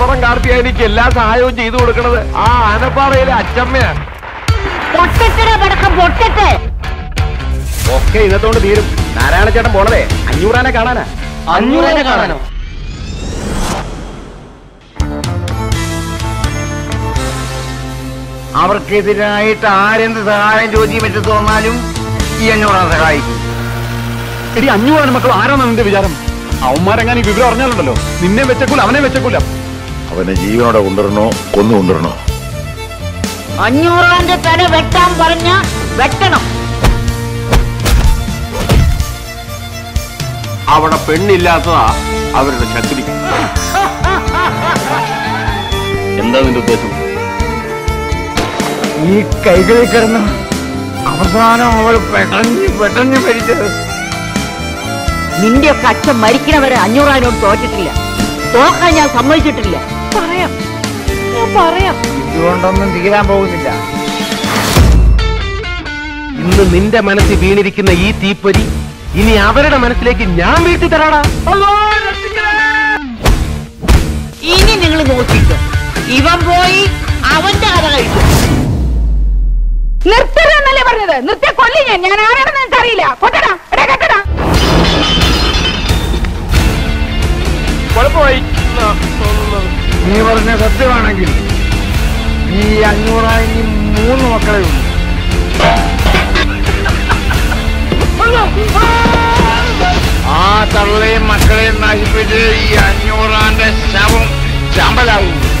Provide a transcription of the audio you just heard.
കടപ്പുറം കാർത്തിയാനിക്ക് എല്ലാ സഹായവും ചെയ്തു കൊടുക്കണത് ആ ആനപ്പാറയിലെ അച്ചമ്മയാ പൊട്ടത്തിനെ പടക്കം പൊട്ടത്തെ ഒക്കെ ഇന്നത്തോണ്ട് തീരും നാരായണ ചേട്ടൻ പോണതേ അഞ്ഞൂറാനെ കാണാനാ അഞ്ഞൂറിനെ കാണാനോ അവർക്കെതിരായിട്ട് ആരെന്ത് സഹായം ചോദിക്കാൻ പറ്റി തോന്നാലും ഈ അഞ്ഞൂറാൻ സഹായിക്കും എടി അഞ്ഞൂറാന മക്കൾ ആരാണ് നിന്റെ വിചാരം അവന്മാരെങ്ങനെ ഈ വിവരം അറിഞ്ഞാലുണ്ടല്ലോ നിന്നെ വെച്ചക്കൂല അവനെ വെച്ചക്കൂല അവനെ ജീവനോടെ കൊണ്ടുവരണോ കൊന്നു കൊണ്ടുവരണോ അഞ്ഞൂറാന്റെ തല വെട്ടാൻ പറഞ്ഞ വെട്ടണം അവിടെ പെണ്ണില്ലാത്തതാ അവരുടെ ശക്തി എന്താ നിന്റെ ഉദ്ദേശം ഈ കൈകളിൽ കിടന്ന് അവസാനം അവൾ പെട്ടെന്ന് പെട്ടെന്ന് മരിച്ചത് നിന്റെയൊക്കെ അച്ഛൻ മരിക്കണവരെ അഞ്ഞൂറാനോട് തോറ്റിട്ടില്ല തോക്കാൻ ഞാൻ സമ്മതിച്ചിട്ടില്ല പറയാം ഞാൻ പറയാം ഇതുകൊണ്ടൊന്നും തീരാൻ പോകുന്നില്ല ഇന്ന് നിന്റെ മനസ്സിൽ വീണിരിക്കുന്ന ഈ തീപ്പൊരി ഇനി അവരുടെ മനസ്സിലേക്ക് ഞാൻ വീഴ്ത്തി തരാടാ ഇനി നിങ്ങൾ നോക്കിക്കോ ഇവൻ പോയി അവന്റെ കഥ കഴിക്കും നിർത്തരുതെന്നല്ലേ പറഞ്ഞത് നിർത്തിയ കൊല്ലി ഞാൻ ഞാൻ ആരാണെന്ന് എനിക്ക് അറിയില്ല കൊട്ടടാ എടാ കെട്ടടാ കുഴപ്പമായി നീ പറഞ്ഞ സത്യമാണെങ്കിൽ ഈ അഞ്ഞൂറായി മൂന്ന് മക്കളെ ഉള്ളൂ ആ തള്ളയും മക്കളെയും നശിപ്പിച്ച് ഈ അഞ്ഞൂറാന്റെ ശവം ചമ്പലാവും